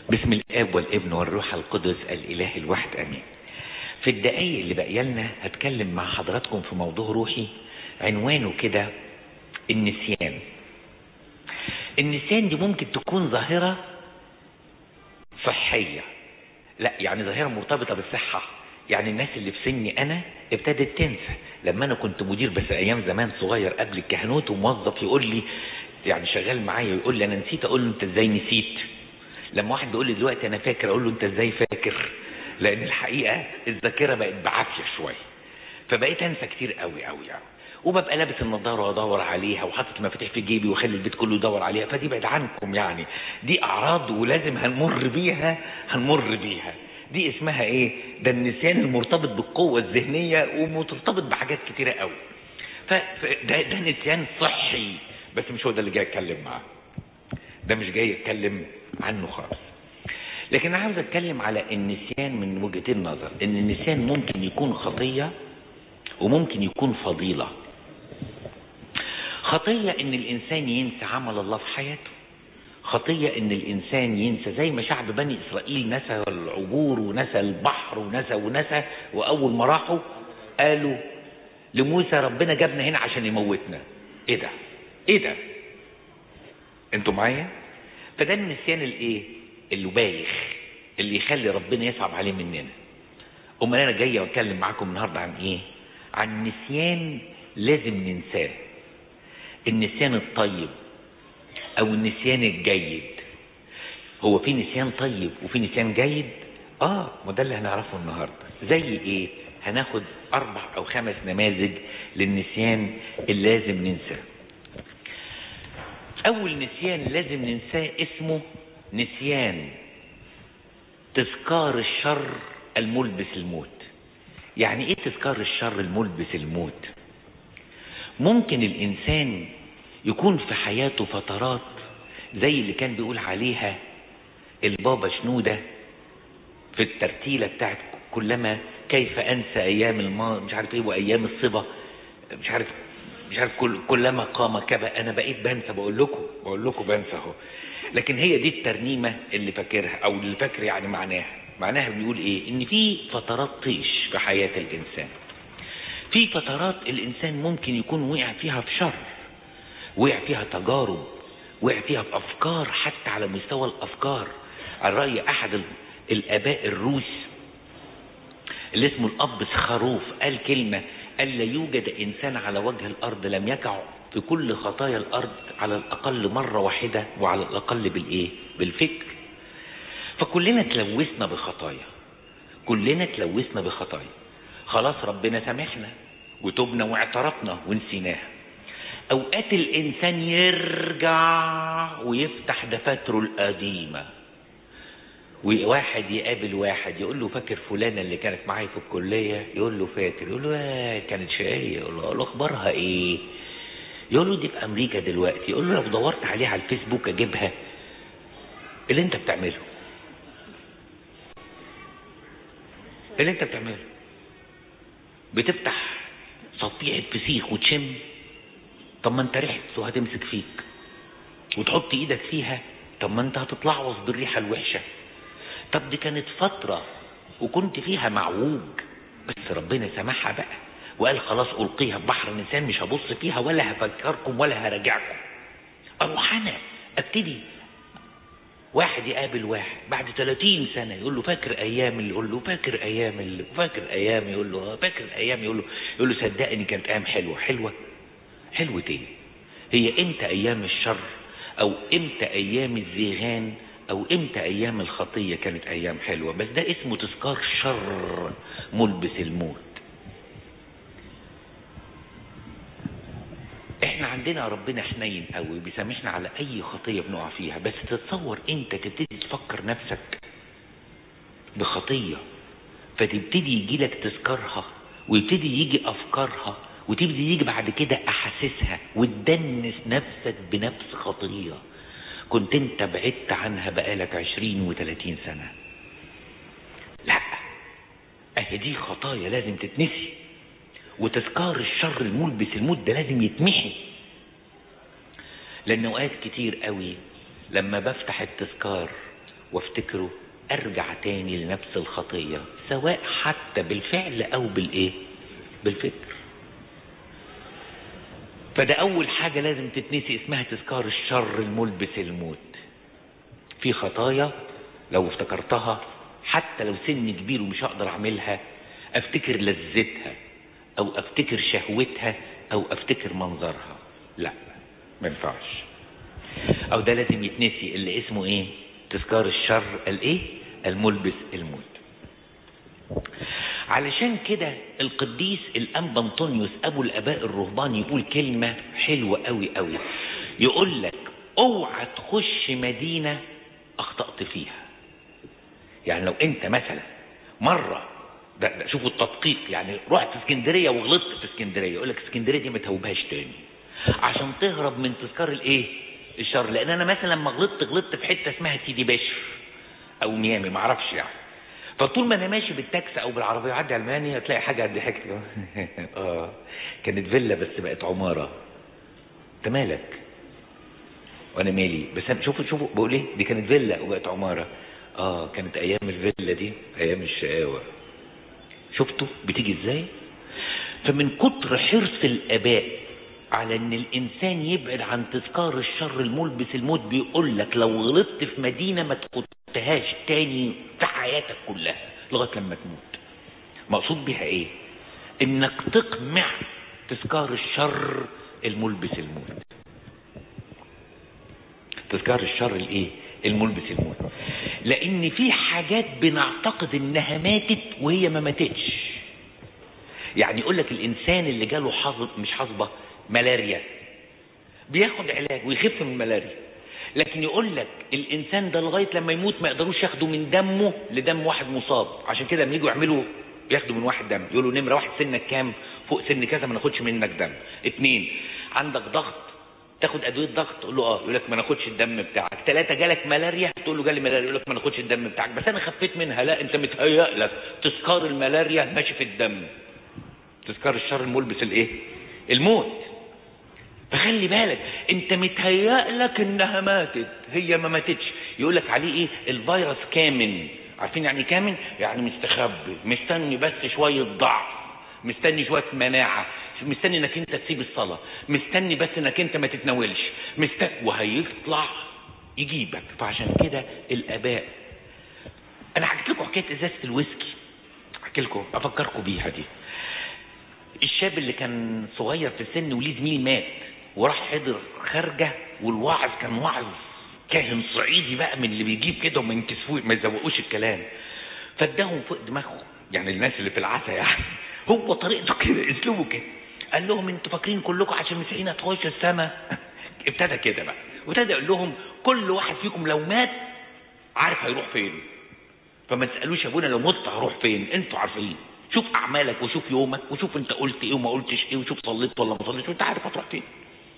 بسم الاب والابن والروح القدس الاله الواحد امين في الدقايق اللي باقيه لنا هتكلم مع حضراتكم في موضوع روحي عنوانه كده النسيان النسيان دي ممكن تكون ظاهرة صحية لا يعني ظاهرة مرتبطة بالصحة يعني الناس اللي في سني انا ابتدت تنسى لما انا كنت مدير بس ايام زمان صغير قبل الكهنوت وموظف يقول لي يعني شغال معايا ويقول لي انا نسيت اقول له انت ازاي نسيت لما واحد بيقول لي دلوقتي انا فاكر اقول له انت ازاي فاكر لان الحقيقه الذاكره بقت بعافيه شويه فبقيت انسى كتير قوي قوي يعني وببقى لابس النضاره وادور عليها وحاطط المفاتيح في جيبي واخلي البيت كله يدور عليها فدي بعد عنكم يعني دي اعراض ولازم هنمر بيها هنمر بيها دي اسمها ايه ده النسيان المرتبط بالقوه الذهنيه ومرتبط بحاجات كتيره قوي فده ده نسيان صحي بس مش هو ده اللي جاي اتكلم معاه ده مش جاي اتكلم عنه خالص لكن انا عاوز اتكلم على النسيان من وجهتين نظر ان النسيان ممكن يكون خطيه وممكن يكون فضيله خطيه ان الانسان ينسى عمل الله في حياته خطيه ان الانسان ينسى زي ما شعب بني اسرائيل نسى العبور ونسى البحر ونسى ونسى واول ما راحوا قالوا لموسى ربنا جابنا هنا عشان يموتنا ايه ده ايه ده انتوا معايا فده النسيان الايه اللي بايخ اللي يخلي ربنا يصعب عليه مننا امال انا جاي اتكلم معاكم النهارده عن ايه عن نسيان لازم ننساه النسيان الطيب او النسيان الجيد هو في نسيان طيب وفي نسيان جيد اه ما ده اللي هنعرفه النهارده زي ايه هناخد اربع او خمس نماذج للنسيان اللي لازم ننساه اول نسيان لازم ننساه اسمه نسيان تذكار الشر الملبس الموت يعني ايه تذكار الشر الملبس الموت ممكن الانسان يكون في حياته فترات زي اللي كان بيقول عليها البابا شنودة في الترتيلة بتاعت كلما كيف انسى ايام الماضي مش عارف ايه وايام الصبا مش عارف مش عارف كل كلما قام كبا انا بقيت بنسى بقول لكم بقول لكم بنسى اهو لكن هي دي الترنيمه اللي فاكرها او اللي فاكر يعني معناها معناها بيقول ايه ان في فترات طيش في حياه الانسان في فترات الانسان ممكن يكون وقع فيها في شر وقع فيها تجارب وقع فيها في افكار حتى على مستوى الافكار على راي احد الاباء الروس اللي اسمه الاب سخروف قال كلمه قال لا يوجد انسان على وجه الارض لم يقع في كل خطايا الارض على الاقل مره واحده وعلى الاقل بالايه بالفكر فكلنا تلوثنا بخطايا كلنا تلوثنا بخطايا خلاص ربنا سامحنا وتوبنا واعترفنا ونسيناها اوقات الانسان يرجع ويفتح دفاتره القديمه وواحد يقابل واحد يقول له فاكر فلانه اللي كانت معايا في الكليه يقول له فاكر يقول له آه كانت شقيه يقول له اخبارها ايه يقول له دي في امريكا دلوقتي يقول له لو دورت عليها على الفيسبوك اجيبها اللي انت بتعمله اللي انت بتعمله بتفتح صفيحة فسيخ وتشم طب ما انت ريحت وهتمسك فيك وتحط ايدك فيها طب ما انت هتتلعوص بالريحة الوحشة طب دي كانت فترة وكنت فيها معوج بس ربنا سامحها بقى وقال خلاص القيها في بحر النسان مش هبص فيها ولا هفكركم ولا هراجعكم اروح انا ابتدي واحد يقابل واحد بعد 30 سنه يقول له فاكر ايام اللي يقول له فاكر ايام اللي فاكر ايام يقول له فاكر ايام يقول له يقول له صدقني كانت ايام حلوه حلوه حلوه ايه هي امتى ايام الشر او امتى ايام الزيغان او امتى ايام الخطيه كانت ايام حلوه بس ده اسمه تذكار شر ملبس الموت احنا عندنا ربنا حنين قوي بيسامحنا على اي خطيه بنقع فيها بس تتصور انت تبتدي تفكر نفسك بخطيه فتبتدي يجي لك تذكرها ويبتدي يجي افكارها وتبتدي يجي بعد كده احاسيسها وتدنس نفسك بنفس خطيه كنت انت بعدت عنها بقالك عشرين وتلاتين سنه لا اهي دي خطايا لازم تتنسي وتذكار الشر الملبس الموت ده لازم يتمحي لان اوقات كتير قوي لما بفتح التذكار وافتكره ارجع تاني لنفس الخطية سواء حتى بالفعل او بالايه بالفكر فده اول حاجة لازم تتنسي اسمها تذكار الشر الملبس الموت في خطايا لو افتكرتها حتى لو سن كبير ومش هقدر اعملها افتكر لذتها او افتكر شهوتها او افتكر منظرها لا ما ينفعش او ده لازم يتنسي اللي اسمه ايه تذكار الشر الايه الملبس الموت علشان كده القديس الانبا انطونيوس ابو الاباء الرهبان يقول كلمة حلوة قوي قوي يقول لك اوعى تخش مدينة اخطأت فيها يعني لو انت مثلا مرة ده, ده شوفوا التدقيق يعني رحت اسكندرية وغلطت في اسكندرية يقول لك اسكندرية دي ما توبهاش تاني عشان تهرب من تذكار الايه الشر لان انا مثلا لما غلطت غلطت في حتة اسمها سيدي باشر او ميامي ما اعرفش يعني فطول ما انا ماشي بالتاكسي او بالعربيه عدي على المانيا تلاقي حاجه قد حكت اه كانت فيلا بس بقت عماره انت مالك وانا مالي بس أنا شوفوا شوفوا بقول ايه دي كانت فيلا وبقت عماره اه كانت ايام الفيلا دي ايام الشقاوه شفتوا بتيجي ازاي فمن كتر حرص الاباء على ان الانسان يبعد عن تذكار الشر الملبس الموت بيقول لك لو غلطت في مدينه ما تخدهاش تاني في حياتك كلها لغايه لما تموت مقصود بيها ايه انك تقمع تذكار الشر الملبس الموت تذكار الشر الايه الملبس الموت لان في حاجات بنعتقد انها ماتت وهي ما ماتتش يعني يقول لك الانسان اللي جاله حظ مش حصبه ملاريا بياخد علاج ويخف من الملاريا لكن يقول لك الانسان ده لغايه لما يموت ما يقدروش ياخدوا من دمه لدم واحد مصاب عشان كده لما يجوا يعملوا ياخدوا من واحد دم يقولوا نمره واحد سنك كام فوق سن كذا ما ناخدش منك دم اتنين عندك ضغط تاخد ادويه ضغط تقول له اه يقول لك ما ناخدش الدم بتاعك ثلاثه جالك ملاريا تقول له جالي ملاريا يقول لك ما ناخدش الدم بتاعك بس انا خفيت منها لا انت متهيأ لك تذكار الملاريا ماشي في الدم تذكار الشر الملبس الايه الموت فخلي بالك انت متهيأ لك انها ماتت هي ما ماتتش يقول لك عليه ايه الفيروس كامن عارفين يعني كامن يعني مستخبي مستني بس شويه ضعف مستني شويه مناعه مستني انك انت تسيب الصلاه مستني بس انك انت ما تتناولش مستني وهيطلع يجيبك فعشان كده الاباء انا حكيت لكم حكايه ازازه الويسكي احكي لكم افكركم بيها دي الشاب اللي كان صغير في السن وليه زميل مات وراح حضر خارجه والوعظ كان وعظ كاهن صعيدي بقى من اللي بيجيب كده وما ينكسفوش ما يزوقوش الكلام فاداهم فوق دماغهم يعني الناس اللي في العسا يعني هو طريقته كده اسلوبه كده قال لهم انتوا فاكرين كلكم عشان مسيحيين هتخش السماء ابتدى كده بقى وابتدى يقول لهم كل واحد فيكم لو مات عارف هيروح فين فما تسالوش يا ابونا لو مت هروح فين انتوا عارفين شوف اعمالك وشوف يومك وشوف انت قلت ايه وما قلتش ايه وشوف صليت ولا ما صليتش وانت عارف هتروح فين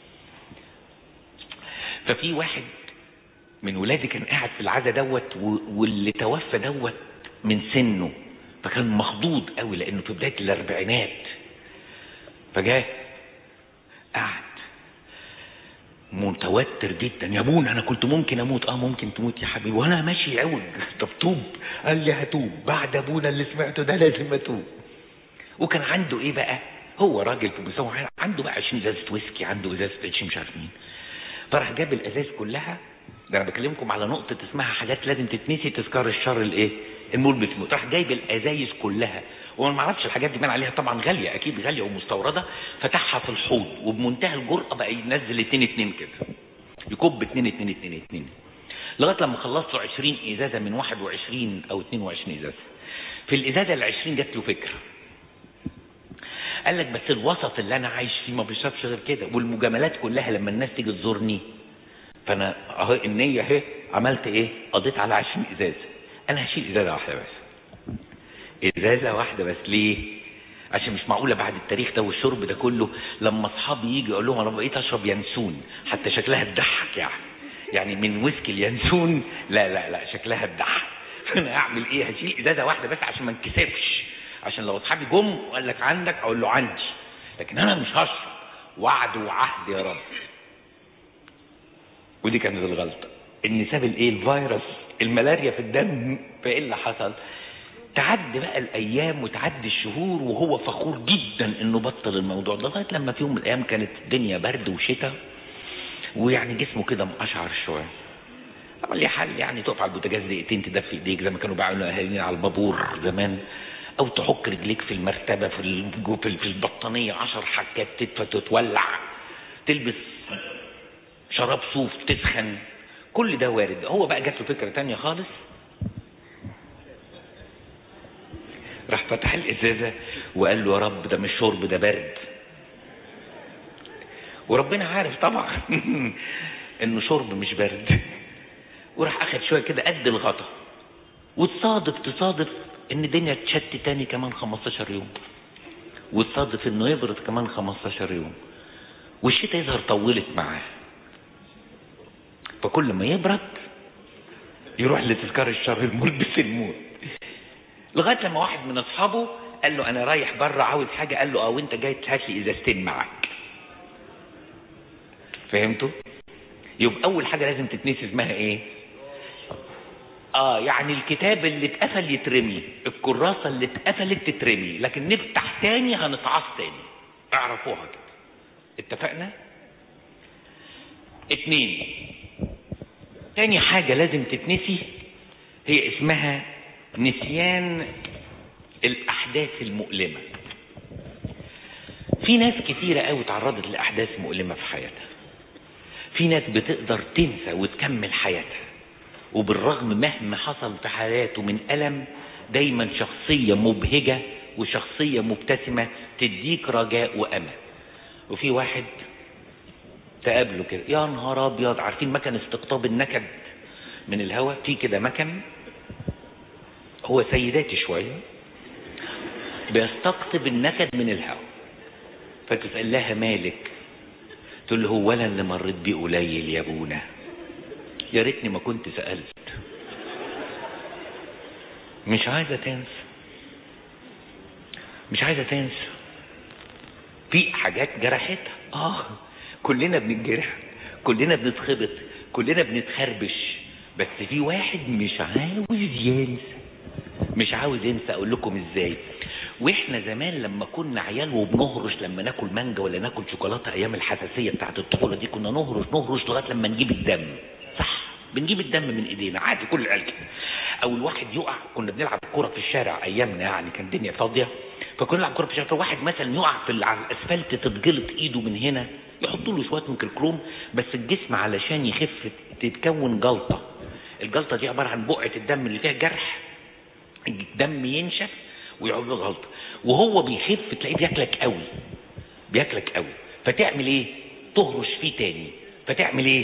ففي واحد من ولادي كان قاعد في العزا دوت واللي توفى دوت من سنه فكان مخضوض قوي لانه في بدايه الاربعينات فجاه قعد متوتر جدا يا ابونا انا كنت ممكن اموت اه ممكن تموت يا حبيبي وانا ماشي عوج طب توب قال لي هتوب بعد ابونا اللي سمعته ده لازم اتوب وكان عنده ايه بقى هو راجل في بيسوي عنده بقى 20 ازازه ويسكي عنده ازازه 20 مش عارف مين فراح جاب الازاز كلها ده انا بكلمكم على نقطه اسمها حاجات لازم تتنسي تذكار الشر الايه الملبس راح جايب الازايز كلها وانا ما اعرفش الحاجات دي بان عليها طبعا غاليه اكيد غاليه ومستورده فتحها في الحوض وبمنتهى الجرأه بقى ينزل اتنين اتنين كده يكب اتنين اتنين اتنين اتنين لغايه لما خلصتوا 20 ازازه من 21 او 22 ازازه في الازازه ال 20 جات له فكره قال لك بس الوسط اللي انا عايش فيه ما بيشربش غير كده والمجاملات كلها لما الناس تيجي تزورني فانا اهو النيه اهي عملت ايه قضيت على 20 ازازه انا هشيل ازازه واحده بس ازازه واحده بس ليه عشان مش معقوله بعد التاريخ ده والشرب ده كله لما اصحابي يجي اقول لهم انا بقيت اشرب ينسون حتى شكلها تضحك يعني يعني من ويسكي اليانسون لا لا لا شكلها تضحك فانا اعمل ايه هشيل ازازه واحده بس عشان ما انكسفش عشان لو اصحابي جم وقال لك عندك اقول له عندي لكن انا مش هشرب وعد وعهد يا رب ودي كانت الغلطه ان ساب الايه الفيروس الملاريا في الدم فايه اللي حصل تعدي بقى الايام وتعدي الشهور وهو فخور جدا انه بطل الموضوع ده لغايه لما في يوم من الايام كانت الدنيا برد وشتاء ويعني جسمه كده مقشعر شويه عمل لي حل يعني تقف على البوتاجاز دقيقتين تدفي ايديك زي ما كانوا بيعملوا اهالينا على البابور زمان او تحك رجليك في المرتبه في الجو في في البطانيه عشر حكات تدفى تتولع تلبس شراب صوف تسخن كل ده وارد هو بقى جات له فكره تانية خالص راح فتح الازازه وقال له يا رب ده مش شرب ده برد وربنا عارف طبعا انه شرب مش برد وراح اخد شويه كده قد الغطا وتصادف تصادف ان الدنيا تشت تاني كمان 15 يوم وتصادف انه يبرد كمان 15 يوم والشتاء يظهر طولت معاه فكل ما يبرد يروح لتذكار الشر الملبس الموت لغايه لما واحد من اصحابه قال له انا رايح بره عاوز حاجه قال له اه وانت جاي هات لي ازازتين معاك فهمتوا يبقى اول حاجه لازم تتنسي اسمها ايه اه يعني الكتاب اللي اتقفل يترمي الكراسه اللي اتقفلت تترمي لكن نفتح تاني هنتعص تاني اعرفوها كده اتفقنا اتنين تاني حاجه لازم تتنسي هي اسمها نسيان الاحداث المؤلمه في ناس كتيره قوي تعرضت لاحداث مؤلمه في حياتها في ناس بتقدر تنسى وتكمل حياتها وبالرغم مهما حصل في حياته من ألم دايما شخصية مبهجة وشخصية مبتسمة تديك رجاء وأمل وفي واحد تقابله كده يا نهار أبيض عارفين مكن استقطاب النكد من الهواء في كده مكن هو سيداتي شوية بيستقطب النكد من الهواء فتسأل لها مالك تقول له هو انا اللي مريت بيه قليل يا ابونا يا ريتني ما كنت سألت مش عايزة تنسى مش عايزة تنسى في حاجات جرحتها اه كلنا بنتجرح كلنا بنتخبط كلنا بنتخربش بس في واحد مش عاوز ينسى مش عاوز ينسى اقول لكم ازاي واحنا زمان لما كنا عيال وبنهرش لما ناكل مانجا ولا ناكل شوكولاته ايام الحساسيه بتاعت الطفوله دي كنا نهرش نهرش لغايه لما نجيب الدم صح بنجيب الدم من ايدينا عادي كل العيال كده او الواحد يقع كنا بنلعب كوره في الشارع ايامنا يعني كان الدنيا فاضيه فكنا نلعب كوره في الشارع فواحد مثلا يقع في على الاسفلت تتجلط ايده من هنا يحطوا له شويه ميكروكروم بس الجسم علشان يخف تتكون جلطه الجلطه دي عباره عن بقعه الدم اللي فيها جرح الدم ينشف ويعود له غلطه وهو بيخف تلاقيه بياكلك قوي بياكلك قوي فتعمل ايه تهرش فيه تاني فتعمل ايه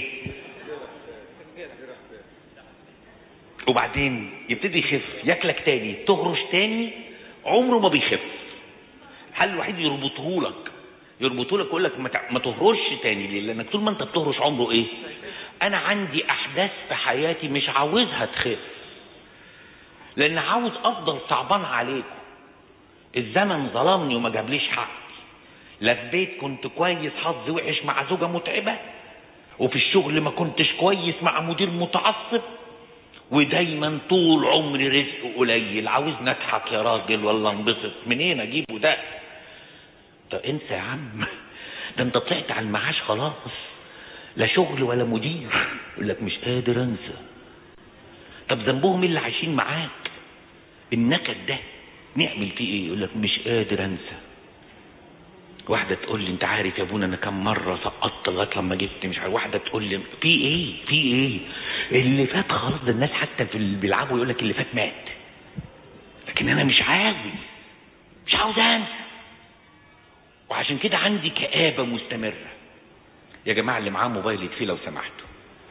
وبعدين يبتدي يخف ياكلك تاني تهرش تاني عمره ما بيخف الحل الوحيد يربطه لك يربطه لك يقول لك ما تع- ما تهرش تاني ليه لانك طول ما انت بتهرش عمره ايه انا عندي احداث في حياتي مش عاوزها تخف لان عاوز افضل صعبان عليكم الزمن ظلمني وما جابليش حقي لا في بيت كنت كويس حظي وحش مع زوجة متعبة وفي الشغل ما كنتش كويس مع مدير متعصب ودايما طول عمري رزق قليل عاوز نضحك يا راجل ولا انبسط منين اجيبه ده طب انسى يا عم ده انت طلعت على المعاش خلاص لا شغل ولا مدير يقول لك مش قادر انسى طب ذنبهم إيه اللي عايشين معاك النكد ده نعمل فيه ايه يقول لك مش قادر انسى واحدة تقول لي انت عارف يا ابونا انا كم مرة سقطت لغاية لما جبت مش عارف واحدة تقول لي في ايه في ايه اللي فات خلاص ده الناس حتى في اللي بيلعبوا يقول لك اللي فات مات لكن انا مش عاوز مش عاوز انسى وعشان كده عندي كآبة مستمرة يا جماعة اللي معاه موبايل يطفيه لو سمحتوا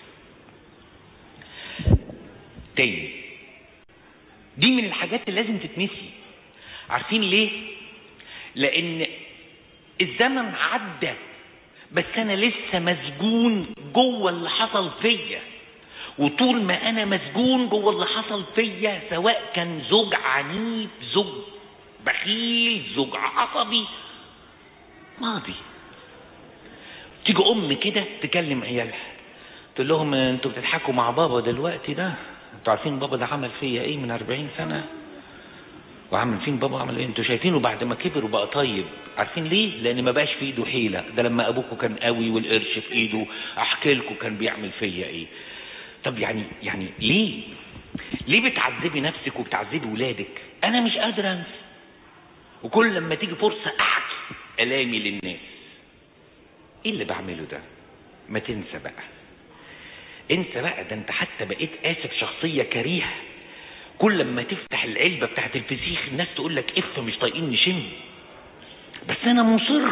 تاني دي من الحاجات اللي لازم تتنسي عارفين ليه لان الزمن عدى بس انا لسه مسجون جوه اللي حصل فيا وطول ما انا مسجون جوه اللي حصل فيا سواء كان زوج عنيف زوج بخيل زوج عصبي ماضي تيجي ام كده تكلم عيالها تقول لهم انتوا بتضحكوا مع بابا دلوقتي ده انتوا عارفين بابا ده عمل فيا ايه من 40 سنه وعمل فين بابا عمل ايه انتوا شايفينه بعد ما كبر وبقى طيب عارفين ليه لان ما بقاش في ايده حيله ده لما ابوكوا كان قوي والقرش في ايده احكي لكم كان بيعمل فيا ايه طب يعني يعني ليه ليه بتعذبي نفسك وبتعذبي ولادك انا مش قادر انسى وكل لما تيجي فرصه احكي الامي للناس ايه اللي بعمله ده ما تنسى بقى انسى بقى ده انت حتى بقيت اسف شخصيه كريهه كل لما تفتح العلبه بتاعت الفسيخ الناس تقول لك اف مش طايقين نشم بس انا مصر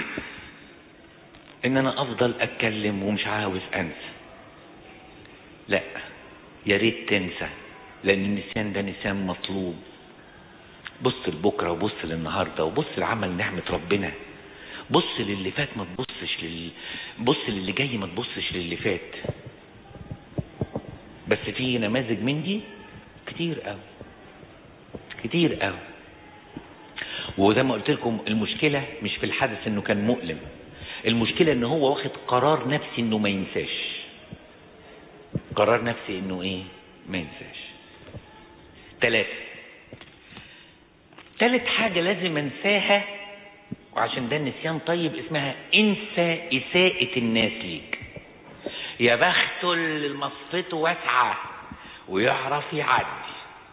ان انا افضل اتكلم ومش عاوز انسى لا يا ريت تنسى لان النسيان ده نسيان مطلوب بص لبكره وبص للنهارده وبص لعمل نعمه ربنا بص للي فات ما تبصش لل... بص للي جاي ما تبصش للي فات بس في نماذج من دي كتير قوي كتير قوي وزي ما قلت لكم المشكله مش في الحدث انه كان مؤلم المشكله ان هو واخد قرار نفسي انه ما ينساش قرار نفسي انه ايه ما ينساش ثلاثة ثالث حاجة لازم انساها وعشان ده النسيان طيب اسمها انسى اساءة الناس ليك يا بخت اللي مصفته واسعة ويعرف يعدي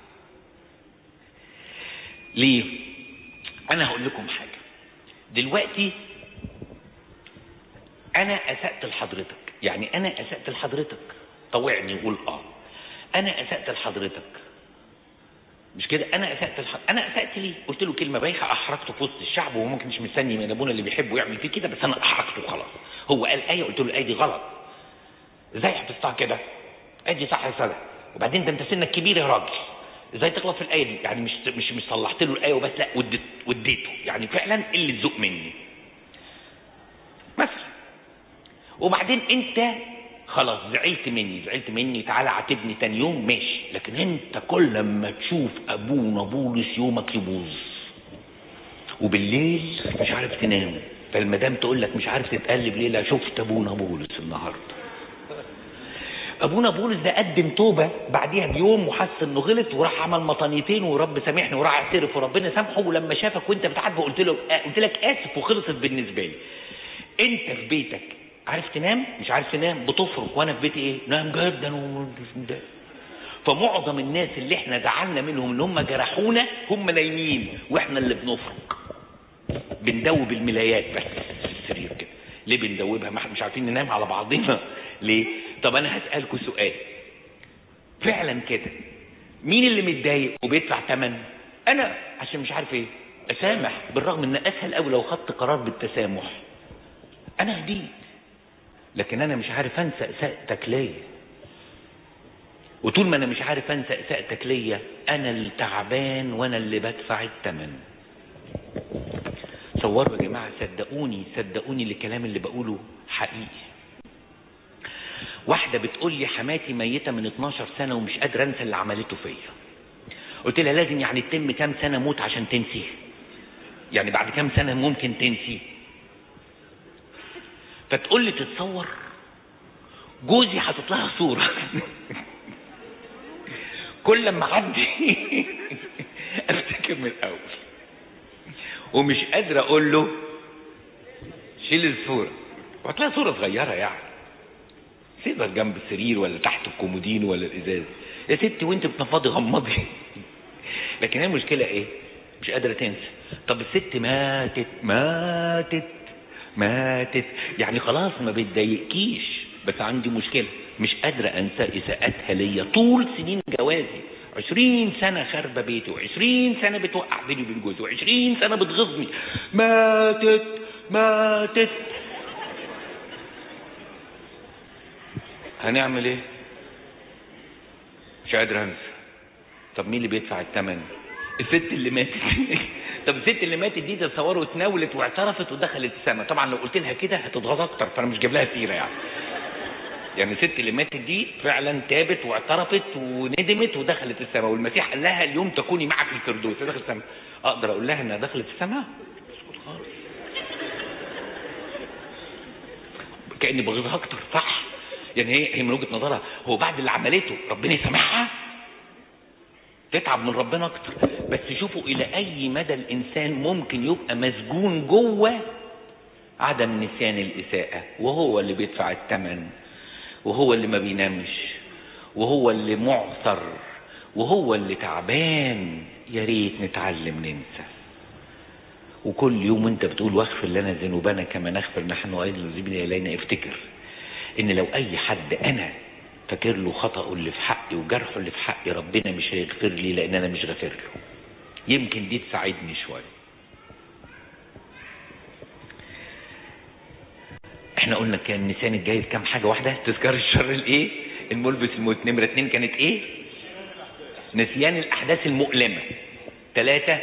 ليه انا هقول لكم حاجة دلوقتي انا اسأت لحضرتك يعني انا اسأت لحضرتك طوعني وقول اه انا اسأت لحضرتك مش كده انا اسأت الح... انا اسأت ليه قلت له كلمه بايخه احرجته في وسط الشعب وهو ممكن مش مستني من ابونا اللي بيحبه يعمل فيه كده بس انا احرجته خلاص هو قال ايه قلت له الايه دي غلط ازاي حفظتها كده ادي صح يا صالح وبعدين ده انت سنك كبير يا راجل ازاي تغلط في الايه دي يعني مش مش مش صلحت له الايه وبس لا وديت وديته يعني فعلا قله ذوق مني مثلا وبعدين انت خلاص زعلت مني زعلت مني تعالى عاتبني تاني يوم ماشي لكن انت كل لما تشوف ابونا بولس يومك يبوظ وبالليل مش عارف تنام فالمدام تقول لك مش عارف تتقلب ليه لا شفت ابونا بولس النهارده ابونا بولس ده قدم توبه بعديها بيوم وحس انه غلط وراح عمل مطانيتين ورب سامحني وراح اعترف وربنا سامحه ولما شافك وانت بتعاتبه قلت له قلت لك اسف وخلصت بالنسبه لي انت في بيتك عارف تنام مش عارف تنام بتفرق وانا في بيتي ايه نام جدا ومش فمعظم الناس اللي احنا زعلنا منهم ان هم جرحونا هم نايمين واحنا اللي بنفرق بندوب الملايات بس في السرير كده ليه بندوبها ما احنا مش عارفين ننام على بعضنا ليه طب انا هسألكوا سؤال فعلا كده مين اللي متضايق وبيدفع ثمن انا عشان مش عارف ايه اسامح بالرغم ان اسهل قوي لو خدت قرار بالتسامح انا هديت لكن انا مش عارف انسى اساءتك ليا وطول ما انا مش عارف انسى اساءتك ليا انا اللي تعبان وانا اللي بدفع الثمن صوروا يا جماعه صدقوني صدقوني الكلام اللي بقوله حقيقي واحده بتقول لي حماتي ميته من 12 سنه ومش قادره انسى اللي عملته فيا قلت لها لازم يعني تتم كام سنه موت عشان تنسيه يعني بعد كام سنه ممكن تنسيه فتقول لي تتصور جوزي حاطط لها صوره كل لما اعدي افتكر من الاول ومش قادر اقول له شيل الصوره وهتلاقي صوره صغيره يعني تقدر جنب السرير ولا تحت الكومودين ولا الازاز يا ستي وانت بتنفضي غمضي لكن هي المشكله ايه مش قادره تنسى طب الست ماتت ماتت ماتت يعني خلاص ما بتضايقكيش بس عندي مشكله مش قادره انسى اساءتها ليا طول سنين جوازي عشرين سنة خاربة بيتي وعشرين سنة بتوقع بيني وبين جوزي وعشرين سنة بتغيظني ماتت ماتت هنعمل ايه مش قادر انسى طب مين اللي بيدفع الثمن الست اللي ماتت طب الست اللي ماتت دي تصوروا اتناولت واعترفت ودخلت السماء طبعا لو قلت لها كده هتتغاظ اكتر فانا مش جايب لها سيره يعني يعني الست اللي ماتت دي فعلا تابت واعترفت وندمت ودخلت السماء والمسيح قال لها اليوم تكوني معك في الفردوس دخلت السماء اقدر اقول لها انها دخلت السماء اسكت خالص كاني بغيظها اكتر صح يعني هي هي من وجهه نظرها هو بعد اللي عملته ربنا يسامحها تتعب من ربنا اكتر بس شوفوا الى اي مدى الانسان ممكن يبقى مسجون جوه عدم نسيان الاساءة وهو اللي بيدفع الثمن وهو اللي ما بينامش وهو اللي معثر وهو اللي تعبان يا ريت نتعلم ننسى وكل يوم انت بتقول واغفر لنا ذنوبنا كما نغفر نحن ايضا المذنبين الينا افتكر ان لو اي حد انا فاكر له خطأه اللي في حقي وجرحه اللي في حقي ربنا مش هيغفر لي لان انا مش غافر له يمكن دي تساعدني شويه احنا قلنا كان نسيان الجيد كام حاجه واحده تذكار الشر الايه الملبس الموت نمره اتنين كانت ايه نسيان الاحداث المؤلمه ثلاثه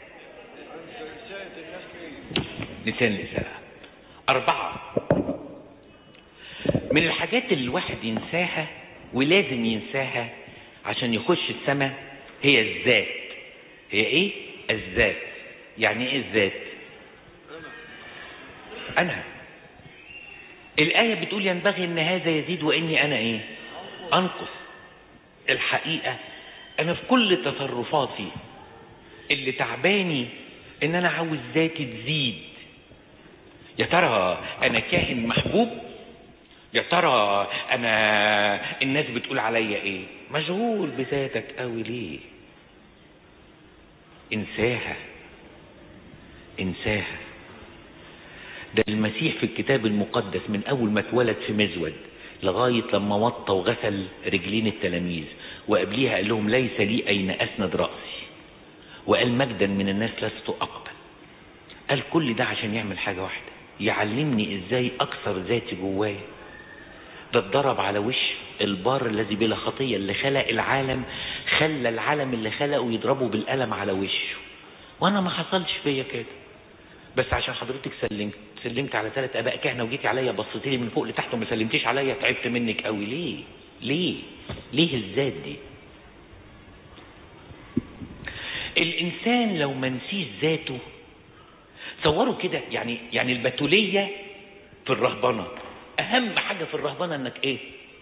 نسيان الاساءه اربعه من الحاجات اللي الواحد ينساها ولازم ينساها عشان يخش السماء هي الذات هي ايه الذات يعني ايه الذات انا الآية بتقول ينبغي ان هذا يزيد واني انا ايه انقص الحقيقة انا في كل تصرفاتي اللي تعباني ان انا عاوز ذاتي تزيد يا ترى انا كاهن محبوب يا ترى انا الناس بتقول عليا ايه مشغول بذاتك قوي ليه انساها انساها ده المسيح في الكتاب المقدس من اول ما اتولد في مزود لغاية لما وطى وغسل رجلين التلاميذ وقبليها قال لهم ليس لي اين اسند رأسي وقال مجدا من الناس لست اقبل قال كل ده عشان يعمل حاجة واحدة يعلمني ازاي اكثر ذاتي جوايا ده اتضرب على وش البار الذي بلا خطية اللي خلق العالم خلى العالم اللي خلقه يضربه بالقلم على وشه وانا ما حصلش فيا كده بس عشان حضرتك سلمت سلمت على ثلاث اباء كهنه وجيتي عليا بصيتي لي من فوق لتحت وما سلمتيش عليا تعبت منك قوي ليه ليه ليه الذات دي الانسان لو ما نسيش ذاته تصوروا كده يعني يعني البتوليه في الرهبنه اهم حاجه في الرهبنه انك ايه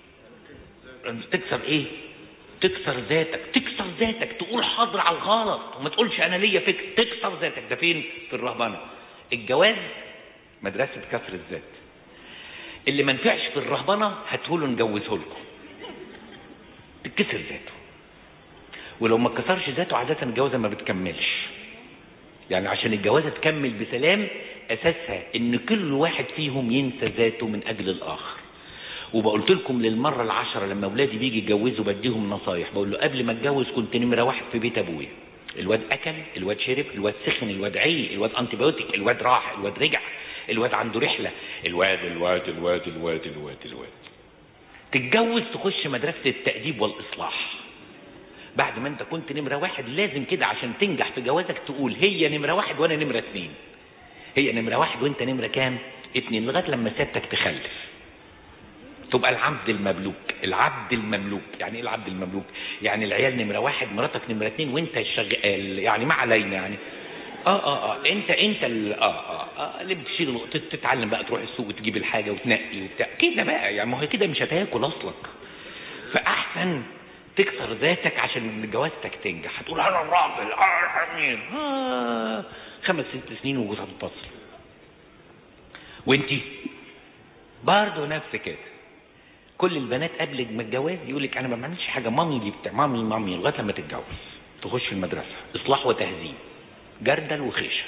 تكسر ايه تكسر ذاتك تكسر ذاتك تقول حاضر على الغلط وما تقولش انا ليا فكر تكسر ذاتك ده فين في الرهبنه الجواز مدرسه كسر الذات اللي ما نفعش في الرهبنه هاتهوله نجوزه لكم تتكسر ذاته ولو ما كسرش ذاته عاده الجوازه ما بتكملش يعني عشان الجوازه تكمل بسلام اساسها ان كل واحد فيهم ينسى ذاته من اجل الاخر وبقولت لكم للمره العشره لما اولادي بيجي يتجوزوا بديهم نصايح بقول له قبل ما اتجوز كنت نمره واحد في بيت ابويا الواد اكل الواد شرب الواد سخن الواد عي الواد انتيبيوتيك الواد راح الواد رجع الواد عنده رحله الواد الواد الواد الواد الواد الواد تتجوز تخش مدرسه التاديب والاصلاح بعد ما انت كنت نمره واحد لازم كده عشان تنجح في جوازك تقول هي نمره واحد وانا نمره اثنين هي نمره واحد وانت نمره كام اتنين لغايه لما سيادتك تخلف تبقى العبد المملوك العبد المملوك يعني ايه العبد المملوك يعني العيال نمره واحد مراتك نمره اتنين وانت الشغال يعني ما علينا يعني اه اه اه انت انت ال- اه اه, آه اللي بتشيل الوقت تتعلم بقى تروح السوق وتجيب الحاجه وتنقي وبتاع كده بقى يعني ما هو كده مش هتاكل اصلك فاحسن تكسر ذاتك عشان جوازتك تنجح هتقول انا الراجل انا الامين آه خمس ست سنين وجوزها تتصل وانتي برضه نفس كده كل البنات قبل ما الجواز يقول لك انا ما بعملش حاجه مامي دي بتاع مامي مامي لغايه لما تتجوز تخش المدرسه اصلاح وتهذيب جردل وخيشه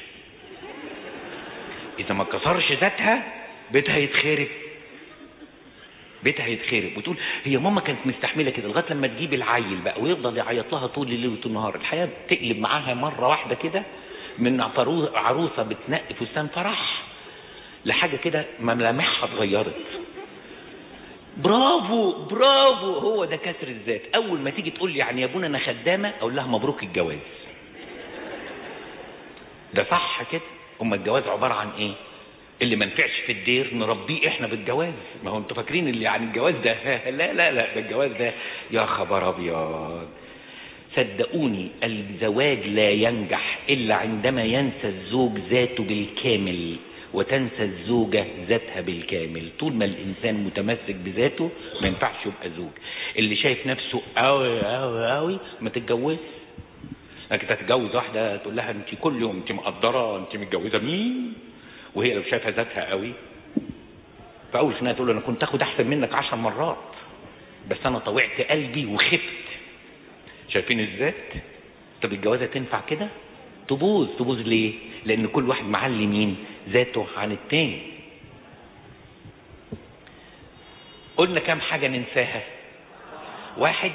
اذا ما كسرش ذاتها بيتها يتخرب بيتها يتخرب وتقول هي ماما كانت مستحمله كده لغايه لما تجيب العيل بقى ويفضل يعيط لها طول الليل وطول النهار الحياه تقلب معاها مره واحده كده من عطرو- عروسه بتنقي فستان فرح لحاجه كده ملامحها اتغيرت برافو برافو هو ده كسر الذات اول ما تيجي تقول لي يعني يا ابونا انا خدامه اقول لها مبروك الجواز ده صح كده اما الجواز عباره عن ايه اللي ما نفعش في الدير نربيه احنا بالجواز ما هو انتوا فاكرين اللي يعني الجواز ده لا لا لا ده الجواز ده يا خبر ابيض صدقوني الزواج لا ينجح الا عندما ينسى الزوج ذاته بالكامل وتنسى الزوجة ذاتها بالكامل طول ما الإنسان متمسك بذاته ما ينفعش يبقى زوج اللي شايف نفسه قوي قوي قوي ما تتجوز انك تتجوز واحده تقول لها انت كل يوم انت مقدره انت متجوزه مين وهي لو شايفه ذاتها قوي فاول خناقه تقول له انا كنت اخد احسن منك عشر مرات بس انا طوعت قلبي وخفت شايفين الذات طب الجوازه تنفع كده تبوظ تبوظ ليه لان كل واحد معلي مين ذاته عن التاني قلنا كام حاجه ننساها واحد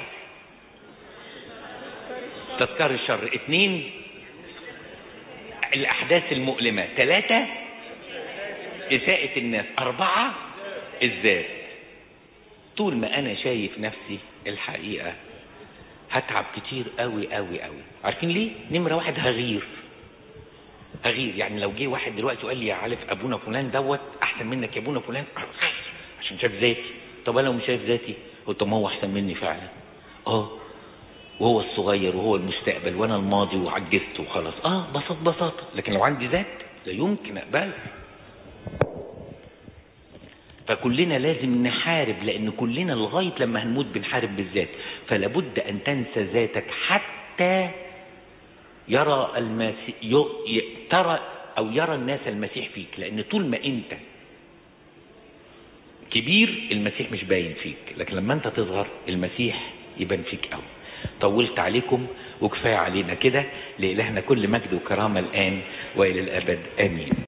تذكار الشر اثنين الاحداث المؤلمه ثلاثه اساءه الناس اربعه الذات طول ما انا شايف نفسي الحقيقه هتعب كتير قوي قوي قوي عارفين ليه نمره واحد هغير هغير يعني لو جه واحد دلوقتي وقال لي يا عارف ابونا فلان دوت احسن منك يا ابونا فلان عشان شايف ذاتي طب انا لو مش شايف ذاتي قلت ما هو احسن مني فعلا اه وهو الصغير وهو المستقبل وانا الماضي وعجزت وخلاص اه بسط بساطه لكن لو عندي ذات لا يمكن اقبلها فكلنا لازم نحارب لان كلنا لغايه لما هنموت بنحارب بالذات فلا بد ان تنسى ذاتك حتى يرى المسيح ي... ترى او يرى الناس المسيح فيك لان طول ما انت كبير المسيح مش باين فيك لكن لما انت تصغر المسيح يبان فيك قوي طولت عليكم وكفايه علينا كده لإلهنا كل مجد وكرامه الان والى الابد امين